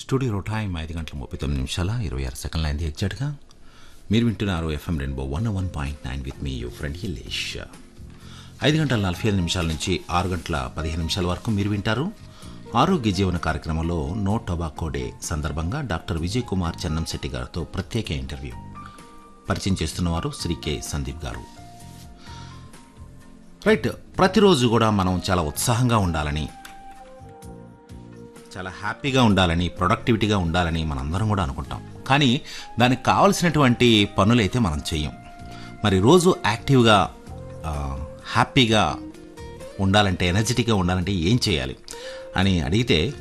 studio time ఐదు గంటల ముప్పై తొమ్మిది నిమిషాల ఇరవై ఆరు సెకండ్ల అయింది ఎగ్జాక్ట్గా మీరు వింటున్నారు FM rainbow one one point nine with me you friend Hilesh ఐదు గంటల నలభై ఐదు నిమిషాల నుంచి ఆరు గంటల పదిహేను నిమిషాల వరకు మీరు వింటారు ఆరోగ్య జీవన కార్యక్రమంలో నో టొబాకో డే సందర్భంగా డాక్టర్ విజయ్ కుమార్ చెన్నంశెట్టి గారితో ప్రత్యేక ఇంటర్వ్యూ పరిచయం చేస్తున్నవారు శ్రీ కె సందీప్ గారు రైట్ ప్రతిరోజు కూడా మనం చాలా ఉత్సాహంగా ఉండాలని చాలా హ్యాపీగా ఉండాలని ప్రొడక్టివిటీగా ఉండాలని మనందరం కూడా అనుకుంటాం కానీ దానికి కావలసినటువంటి పనులైతే మనం చెయ్యం మరి రోజు యాక్టివ్గా ఆ, హ్యాపీగా ఉండాలంటే ఎనర్జెటిక్గా ఉండాలంటే ఏం చేయాలి అని అడిగితే